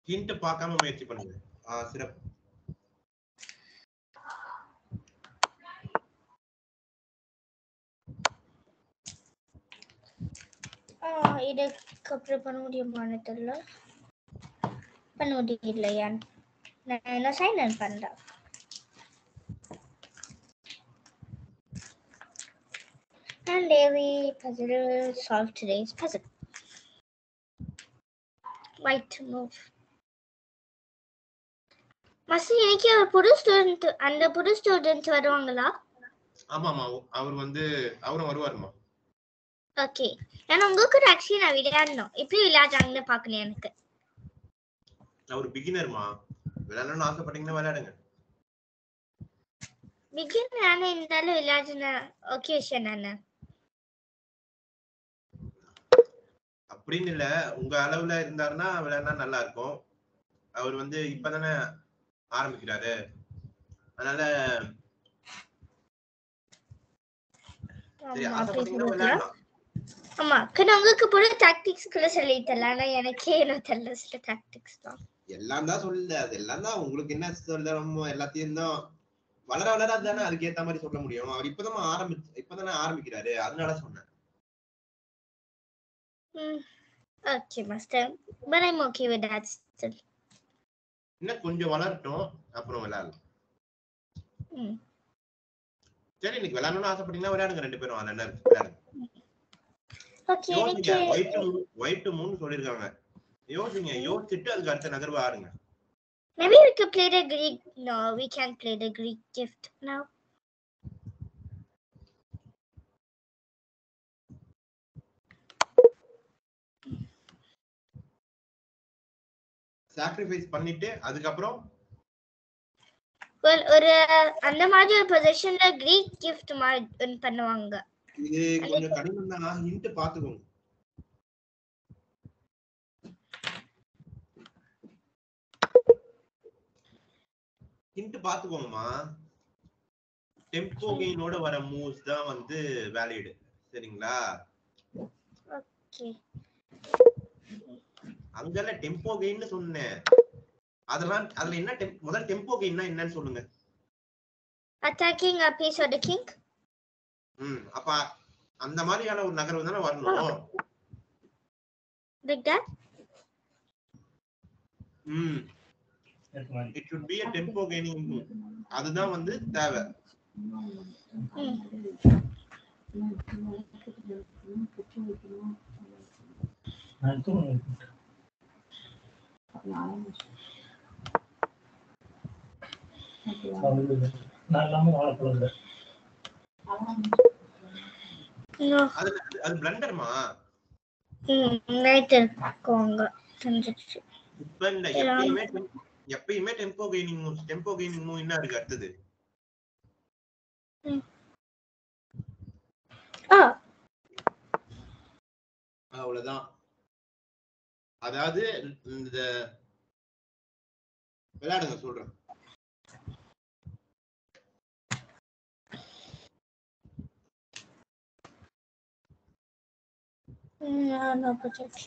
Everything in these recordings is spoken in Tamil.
ஹிண்ட் பார்க்காம முயற்சி பண்ணுங்க ஆ, சிறப்பு ஆஹ் இதுக்கப்புறம் பண்ண முடியுமான்னு தெரியல பண்ண முடியலையா நான் என்ன சைன் இன் பண்றேன் And every puzzle solve today's puzzle. White to move. மசி இன்னைக்கு ஒரு புது ஸ்டூடெண்ட் அந்த புது ஸ்டூடெண்ட் வருவாங்களா ஆமா ஆமா அவர் வந்து அவரும் வருவாருமா ஓகே ஏன்னா உங்க கூட ஆக்சுவலி நான் விளையாடணும் எப்படி விளையாடுறாங்கன்னு பார்க்கணும் எனக்கு அவர் பிகினர்மா விளையாடணும்னு ஆசைப்பட்டீங்கன்னா விளையாடுங்க பிகின் நானே இருந்தாலும் விளையாடுன ஓகே விஷயம் நானே அப்படின்னு இல்ல உங்க அளவுல இருந்தாருன்னா விளையாடினா நல்லா இருக்கும் அவர் வந்து இப்பதானே ஆரம்பிக்கிறாரு அதனால சரி ஆமா, அப்படி ஆசைப்பட்டீங்கன்னா சொல்லுங்களா? விளையாடலாம் ஆமா கண்ணா உங்களுக்கு புது டாக்டிக்ஸ் கூட சொல்லி தரல ஆனா எனக்கே என்ன தெரியல சில டாக்டிக்ஸ் தான் எல்லாம் தான் சொல்லுது அது எல்லாம் தான் உங்களுக்கு என்ன சொல்லணுமோ எல்லாத்தையும் தான் வளர வளர தானே அதுக்கு ஏத்த மாதிரி சொல்ல முடியும் அவர் இப்பதான் ஆரம்பி இப்பதானே ஆரம்பிக்கிறாரு அதனால சொன்னேன் okay master but I'm okay with that still இன்னும் கொஞ்சம் வளரட்டும் அப்புறம் விளையாடலாம் ம் சரி இன்னைக்கு விளையாடணும்னு ஆசைப்பட்டீங்கன்னா விளையாடுங்க ரெண்டு பேரும் அது என்ன இருக்கு விளையாடுங்க ஓகே யோசிங்க எனக்கு ஒயிட் ஒயிட் மூணு சொல்லிருக்காங்க யோசிங்க யோசிச்சுட்டு அதுக்கு அடுத்த நகர்வு ஆடுங்க Maybe we could play the Greek. No, we can't play the Greek gift now. Sacrifice பண்ணிட்டு அதுக்கப்புறம் Well, ஒரு அந்த மாதிரி ஒரு பொசிஷன்ல Greek gift மாதிரி ஒண்ணு பண்ணுவாங்க இது கொஞ்சம் கடினம் தான் ஹிண்ட் பாத்துக்கோங்க ஹிண்ட் பாத்துக்கோங்கம்மா டெம்போ கெயினோட வர மூவ்ஸ் தான் வந்து வேலிடு சரிங்களா ஓகே அங்கெல்லாம் டெம்போ கெயின்னு சொன்னேன் அதெல்லாம் அதுல என்ன tem- முதல்ல டெம்போ கெயின்னா என்னன்னு சொல்லுங்க attacking a piece of the king. ம் அப்ப அந்த மாதிரியான ஒரு நகர்வு தானே வரணும் Like that? Hmm it should be a tempo gaining move அதுதான் வந்து தேவை Mm. நான் எல்லாமே வாழைப்பழம் இல்லை No. அது அது பிளண்டர்மா ம் ரைட் இருக்கோங்க தெரிஞ்சிச்சு இப்ப இல்ல எப்பயுமே tem- எப்பயுமே tempo gaining move tempo gaining move என்ன இருக்கு அடுத்தது ஆ அவ்வளவுதான் அதாவது இந்த விளையாடுங்க சொல்றேன் no, no protection.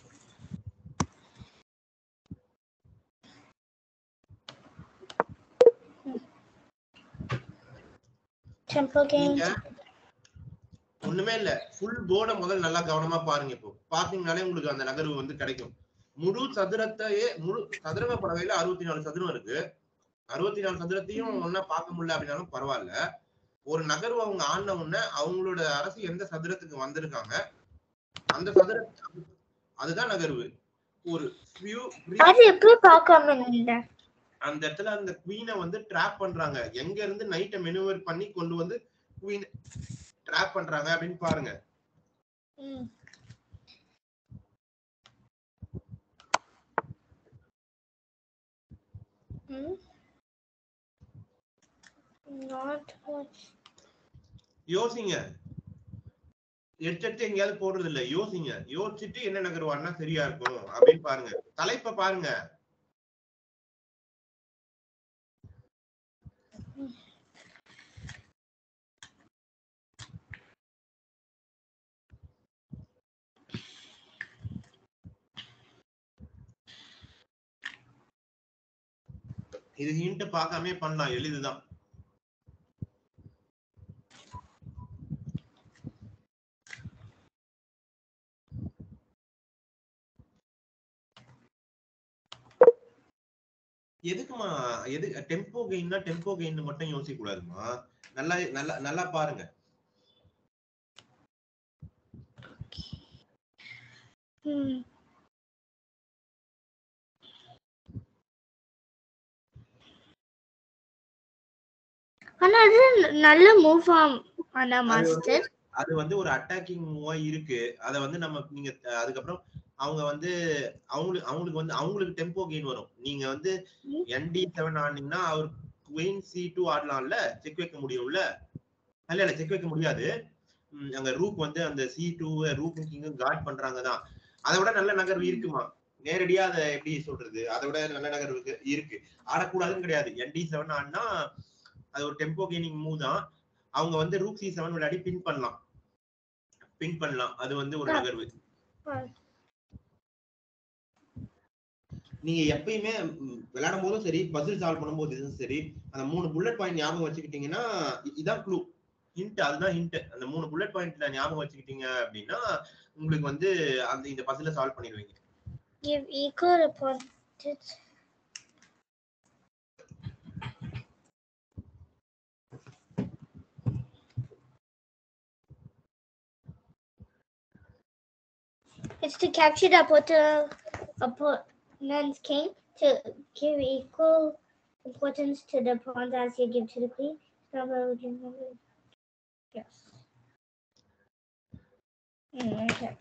Tempo game. நீங்க ஒண்ணுமே இல்ல ஃபுல் போர்டை முதல்ல நல்லா கவனமா பாருங்க இப்போ பாத்தீங்கனாலே உங்களுக்கு அந்த நகர்வு வந்து கிடைக்கும் முழு சதுரத்தையே முழு சதுரங்க பலகையில அறுபத்தி நாலு சதுரம் இருக்கு அறுபத்தி நாலு சதுரத்தையும் ஒன்னா பார்க்க முடியல அப்படின்னாலும் பரவாயில்ல ஒரு நகர்வு அவங்க ஆடின உடனே அவங்களோட அரசு எந்த சதுரத்துக்கு வந்திருக்காங்க அந்த சதுர அதுதான் நகர்வு ஒரு few அது எப்படி பார்க்காம இருந்தேன் அந்த இடத்துல அந்த குவீனை வந்து ட்ராப் பண்றாங்க எங்க இருந்து நைட்டை மெனுவர் பண்ணி கொண்டு வந்து குவீன் ட்ராப் பண்றாங்க அப்படின்னு பாருங்க ம் ம் not much யோசிங்க எடுத்து எடுத்து எங்கேயாவது போடுறது இல்ல யோசிங்க யோசிச்சுட்டு என்ன நகர்வாருன்னா சரியா இருக்கும் அப்படின்னு பாருங்க தலைப்பை பாருங்க இது ஹிண்ட் பார்க்காம பண்ணலாம் எளிதுதான் எதுக்குமா எது டெம்போ கெயின்னா டெம்போ கெயின் மட்டும் யோசிக்க கூடாதுமா நல்லா நல்லா நல்லா பாருங்க ம் ஆனா அது நல்ல மூவ் ஆம் ஆனா மாஸ்டர் அது வந்து ஒரு அட்டாக்கிங் மூவா இருக்கு அத வந்து நம்ம நீங்க அஹ், அதுக்கப்புறம் அவங்க வந்து அவங்களுக்கு அவங்களுக்கு வந்து அவங்களுக்கு டெம்போ கெயின் வரும் நீங்க வந்து ம். என்டி செவன் ஆனீங்கன்னா அவர் குயின் சி டூ ஆடலாம்ல செக் வைக்க முடியும்ல இல்ல இல்ல செக் வைக்க முடியாது ம், அங்க ரூக் வந்து அந்த சி டூ ரூக்கும் கிங்கும் கார்ட் பண்றாங்க தான் அதை விட நல்ல நகர்வு இருக்குமா நேரடியா அதை எப்படி சொல்றது அதை விட நல்ல நகர்வு இருக்கு- இருக்கு ஆடக்கூடாதுன்னு கிடையாது என்டி செவன் ஆடினா அது ஒரு டெம்போ கெய்னிங் மூவ் தான் அவங்க வந்து ரூக் சி செவன் விளையாடி பின் பண்ணலாம் பின் பண்ணலாம் அது வந்து ஒரு ஆ. நகர்வு ஆ. நீங்க எப்பயுமே ம், விளையாடும் போதும் சரி பசில் சால்வ் பண்ணும்போதும் சரி அந்த மூணு புல்லட் பாயிண்ட் ஞாபகம் வச்சுக்கிட்டீங்கன்னா இ- இதான் க்ளூ ஹிண்ட் அதுதான் ஹிண்ட் அந்த மூணு புல்லட் பாயிண்ட்ல ஞாபகம் வச்சுக்கிட்டீங்க அப்படின்னா உங்களுக்கு வந்து அந்த இந்த பசில சால்வ் பண்ணிடுவீங்க give equal opponents It's to capture the opponent, opponent's king to give equal importance to the pawns as you give to the queen. Number would you remember? Yes. Mm, okay.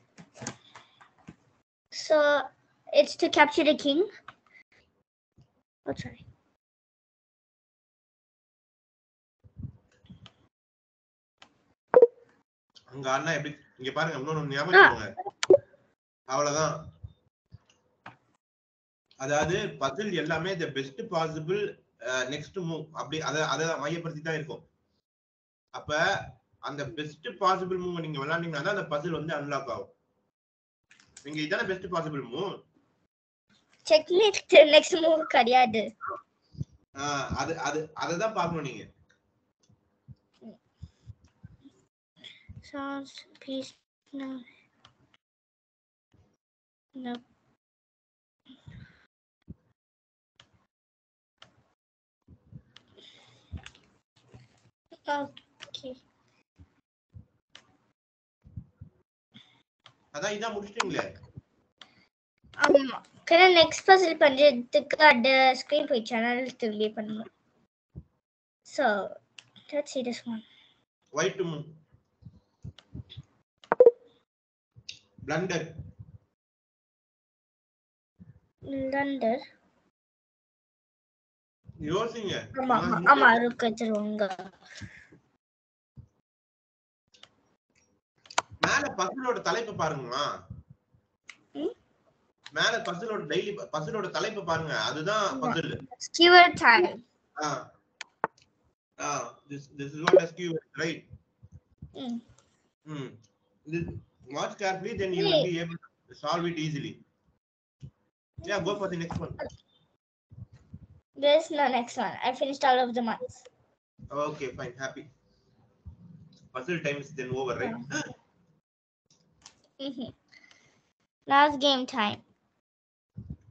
So it's to capture the king. I'll try. அங்க ஆடினா எப்படி இங்க பாருங்க இன்னொன்னு ஞாபகம் வச்சுக்கோங்க. அவ்வளவுதான் அதாவது பசில் எல்லாமே the best possible next move அப்படி அதை அதை மையப்படுத்தி தான் இருக்கும் அப்ப அந்த பெஸ்ட் பாசிபிள் மூவ் நீங்க விளையாண்டீங்கன்னா தான் அந்த பசில் வந்து அன்லாக் ஆகும் நீங்க இதான best possible move Checkmate next move கிடையாது அது அது அதை தான் பார்க்கணும் நீங்க Sounds peace no. No. Okay. அதான் இதான் முடிச்சிட்டீங்களே ஆமா கரெக்டா நெக்ஸ்ட் பசில் பண்றதுக்கு அந்த ஸ்கிரீன் போய் சேனல் திரும்பி பண்ணணும் so let's see this one white move blunder லண்டர் யோசிங்க ஆமா ஆமா ஆமா இருக்கு வச்சிருவாங்க மேல பசிலோட தலைப்பு பாருங்கம்மா ம்? மேல பசிலோட டெய்லி பசிலோட தலைப்பு பாருங்க அதுதான் Basil skewer time ah ah this this is what SQ is right ம் hmm this, watch carefully then you will be able to solve it easily yeah go for the next one There's no next one. I finished all of the months. okay fine happy puzzle time is then over right Mm-hmm. Now it's game time.